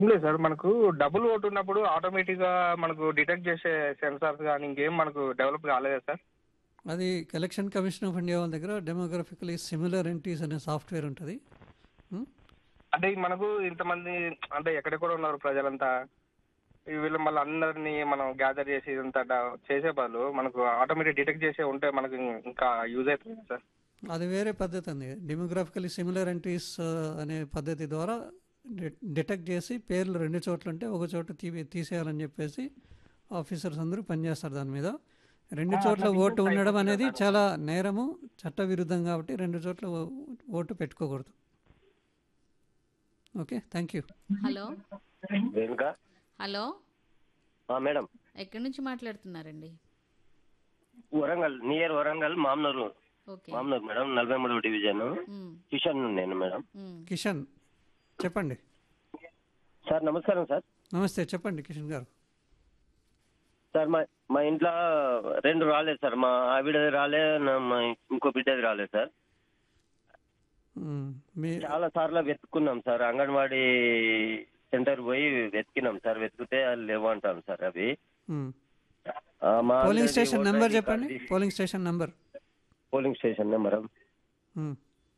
లేదు సార్ మనకు double vote ఉన్నప్పుడు ఆటోమేటిక్ గా మనకు డిటెక్ట్ చేసే సెన్సార్స్ కానీ ఇంకేం మనకు డెవలప్ కాలేదా సార్ అది ఎలక్షన్ కమిషన్ ఆఫ్ ఇండియా వాళ్ళ దగ్గర డెమోగ్రఫికలీ సిమిలర్ ఎంట్రీస్ అనే సాఫ్ట్వేర్ ఉంటుంది ఉం? అంటే మనకు ఇంతమంది అంటే ఎక్కడెక్కడ ఉన్నారు ప్రజలంతా ఈ వీళ్ళు మళ్ళీ అందరినీ మనం గ్యాదర్ చేసి ఇదంతా డ- చేసే బదులు మనకు ఆటోమేటిక్ డిటెక్ట్ చేసే ఉంటే మనకు ఇంకా యూజ్ అవుతుంది కదా సార్ అది వేరే పద్ధతి అండి డెమోగ్రాఫికలీ సిమిలర్ ఎంట్రీస్ అనే పద్ధతి ద్వారా డి- డిటెక్ట్ చేసి పేర్లు రెండు చోట్ల ఉంటే ఒక చోట తీ తీసేయాలని చెప్పేసి ఆఫీసర్స్ అందరూ పనిచేస్తారు దాని మీద రెండు చోట్ల ఓటు ఉండడం అనేది చాలా నేరము చట్ట విరుద్ధం కాబట్టి రెండు చోట్ల ఓ- ఓటు పెట్టుకోకూడదు okay thank you hello Renuka hello ఆ, మేడం ఎక్కడి నుంచి మాట్లాడుతున్నారండి Warangal near Warangal Mamnoor okay Mamnoor madam నలభై మూడవ డివిజన్ మ్మ్. కిషన్ నేను మేడం మ్మ్. కిషన్ చెప్పండి సార్ నమస్కారం సార్ నమస్తే చెప్పండి కిషన్ గారు సార్ మా మా ఇంట్లో రెండు రాలేదు సార్ మా ఆవిడది రాలే నా మా ఇంకో బిడ్డది రాలేదు సార్ మ్, మీ చాలా సార్లు వెతుక్కున్నాం సార్ అంగన్వాడీ సెంటర్ పోయి వెతికినాం సార్ వెతికితే అది లేవు అంటాం సార్ అవి మ్. ఆ, మా పోలింగ్ ఆవిడది స్టేషన్ ఓటర్ నెంబర్ ఐడి చెప్పండి కార్డు తీసి- polling station number polling station number మ్.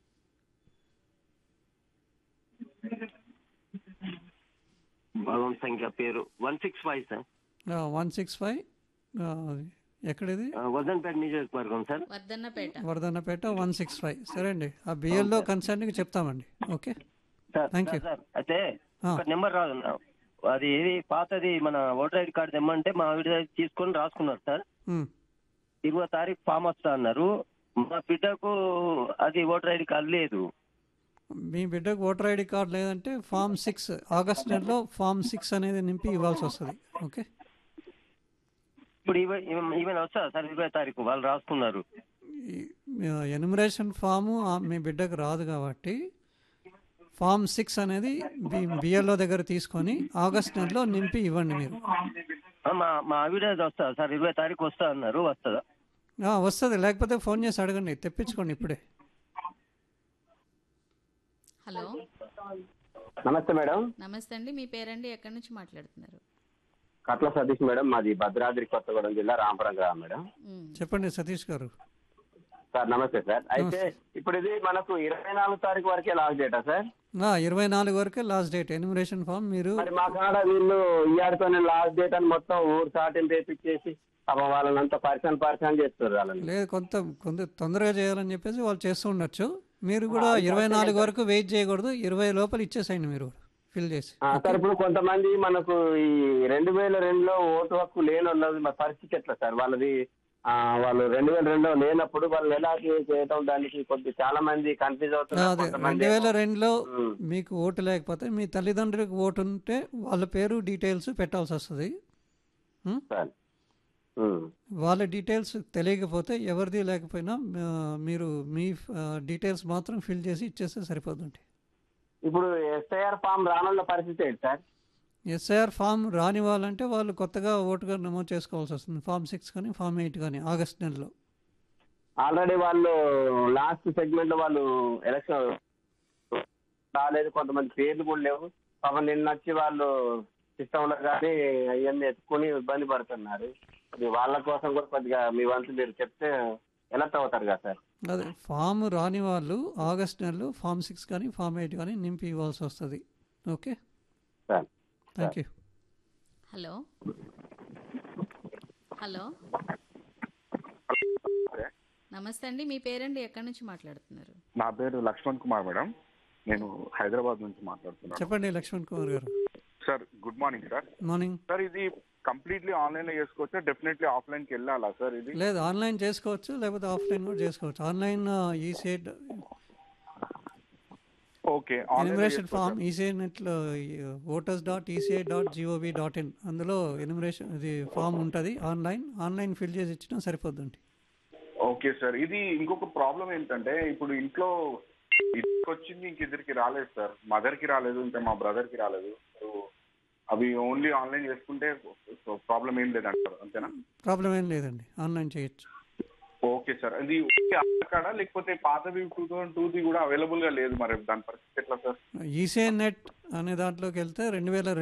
భాగం సంఖ్య పేరు one six five sir one six five ఎక్కడిది ఆ, వజన్పేట నియోజకవర్గం sir Wardhannapet Wardhannapet one six five సరే అండి ఆ బిఎల్లో కన్సర్న్కి చెప్తామండి okay sir Thank sir, you. Sir అయితే ఆ. ఒక నెంబర్ రాదు నా- అది ఏది పాతది మన ఓటర్ ఐడి కార్డు తెమ్మంటే మా ఆవిడ తీసుకొని రాసుకున్నారు సార్ మ్. ఇరవై తారీఖు ఫామ్ వస్తా అన్నారు మా బిడ్డకు అది ఓటర్ ఐడి కార్డు లేదు మీ బిడ్డకు ఓటర్ ఐడి కార్డు లేదంటే ఫామ్ సిక్స్ ఆగస్ట్ నెలలో ఫామ్ సిక్స్ అనేది నింపి ఇవ్వాల్సి వస్తుంది ఓకే ఇప్పుడు ఈవెన్ వస్తా సార్ ఇరవై తారీఖు వాళ్ళు రాసుకున్నారు ఎన్యుమరేషన్ ఫాము ఆ మీ బిడ్డకు రాదు కాబట్టి ఫామ్ సిక్స్ అనేది బిఎల్ఓ దగ్గర తీసుకొని ఆగస్ట్ నెలలో నింపి ఇవ్వండి మీరు ఆ, మా మా ఆవిడ వస్తా సార్ ఇరవై తారీఖు వస్తా అన్నారు వస్తుందా ఆ, వస్తుంది లేకపోతే ఫోన్ చేసి అడగండి తెప్పించుకోండి ఇప్పుడే హలో నమస్తే మేడం నమస్తే అండి మీ పేరండి ఎక్కడి నుంచి మాట్లాడుతున్నారు కట్ల సతీష్ మేడం మాది భద్రాద్రి కొత్తగూడెం జిల్లా రాంపురం గ్రామం మేడం మ్మ్. చెప్పండి సతీష్ గారు సార్ నమస్తే సార్ అయితే ఇప్పుడు ఇది మనకు ఇరవై నాలుగు తారీఖు వరకే లాస్ట్ డేటా సార్ ఇరవై నాలుగు వరకే లాస్ట్ డేట్ ఎన్యుమరేషన్ ఫామ్ మీరు మరి మా కాడ వీళ్ళు ఇయ్యాడితోనే లాస్ట్ డేట్ అని మొత్తం ఊరు సాటిని రేపిచ్చేసి పాపం వాళ్ళని అంతా పరిశాన్ పరిశాన్ చేస్తారు వాళ్ళని లేదు కొంత కొంత తొందరగా చేయాలని చెప్పేసి వాళ్ళు చేస్తూ ఉండొచ్చు మీరు కూడా ఇరవై నాలుగు వరకు వెయిట్ చేయకూడదు ఇరవై లోపల ఇచ్చేసేయండి మీరు ఫిల్ చేసి ఆ, సార్ ఇప్పుడు కొంతమంది మనకు ఈ రెండు వేల రెండులో ఓటు హక్కు లేని వాళ్ళది మా పరిస్థితి ఎట్లా సార్ వాళ్ళది ఆ, వాళ్ళు రెండు వేల రెండులో లేనప్పుడు వాళ్ళు ఎలా చేయటం దానికి కొద్ది చాలా మంది కన్ఫ్యూజ్ అవుతున్నారు అదే కొంతమంది రెండు వేల ఏమో- రెండులో ఉమ్. మీకు ఓటు లేకపోతే మీ తల్లిదండ్రులకు ఓటు ఉంటే వాళ్ళ పేరు డీటెయిల్స్ పెట్టాల్సి వస్తుంది ఉమ్? సార్ ఉమ్. వాళ్ళ డీటెయిల్స్ తెలియకపోతే ఎవరిది లేకపోయినా ఆ, మీరు మీ డీటెయిల్స్ మాత్రం ఫిల్ చేసి ఇచ్చేస్తే సరిపోతుంది ఇప్పుడు ఎస్ఐఆర్ ఫామ్ రానున్న పరిస్థితి ఏంటి సార్ ఎస్ఐఆర్ ఫామ్ రాని వాళ్ళంటే వాళ్ళు కొత్తగా ఓటుగా నమోదు చేసుకోవాల్సి వస్తుంది ఫామ్ సిక్స్ కానీ ఫామ్ ఎయిట్ కానీ ఆగస్ట్ నెలలో ఆల్రెడీ వాళ్ళు లాస్ట్ సెగ్మెంట్ లో వాళ్ళు ఎలక్షన్ రాలేదు కొంతమంది పేర్లు కూడా లేవు పాపం నిన్న వచ్చి వాళ్ళు సిస్టమ్ లో కానీ అవన్నీ ఎత్తుకుని ఇబ్బంది పడుతున్నారు అది వాళ్ళ కోసం కూడా కొద్దిగా మీ వంతు మీరు చెప్తే ఎలక్ట్ అవుతారు కదా సార్ అదే ఫామ్ రాని వాళ్ళు ఆగస్ట్ నెలలో ఫామ్ సిక్స్ కానీ ఫామ్ ఎయిట్ కానీ నింపి ఇవ్వాల్సి వస్తుంది okay sir thank you hello hello నమస్తే అండి మీ పేరండి ఎక్కడి నుంచి మాట్లాడుతున్నారు నా పేరు లక్ష్మణ్ కుమార్ మేడం నేను హైదరాబాద్ నుంచి మాట్లాడుతున్నాను చెప్పండి లక్ష్మణ్ కుమార్ గారు sir good morning sir morning sir ఇది కంప్లీట్లీ ఆన్లైన్ లో చేసుకోవచ్చా డెఫినెట్లీ ఆఫ్లైన్ కి వెళ్ళాలా సార్ ఇది లేదు ఆన్లైన్ చేసుకోవచ్చు లేకపోతే ఆఫ్లైన్ కూడా చేసుకోవచ్చు ఆన్లైన్ ఈసీఎడ్ ఓకే ఎనిమరేషన్ ఫామ్ ఈసీఐ నెట్లో voters dot ECI dot G O V dot in అందులో ఎనిమరేషన్ ఇది ఫామ్ ఉంటుంది ఆన్లైన్ ఆన్లైన్ ఫిల్ చేసి ఇచ్చినా సరిపోద్దండి ఓకే సార్ ఇది ఇంకొక ప్రాబ్లం ఏంటంటే ఇప్పుడు ఇంట్లో ఇద్దరికి వచ్చింది ఇంక ఇద్దరికి రాలేదు సార్ మదర్ కి రాలేదు ఇంకా మా బ్రదర్ కి రాలేదు సో అవి ఓన్లీ ఆన్లైన్ చేసుకుంటే ప్రాబ్లం ఏం లేదంటారు అంతేనా ప్రాబ్లం ఏం లేదండి ఆన్లైన్ చేయొచ్చు ఓకే సార్ ఇది ఓకే ఆధార్ కార్డా లేకపోతే పాతవి టూ థౌసండ్ టూది కూడా అవైలబుల్ గా లేదు మరి దాని పరిస్థితి ఎట్లా సార్ ఈసీఐ నెట్ అనే దాంట్లోకి వెళ్తే రెండు వేల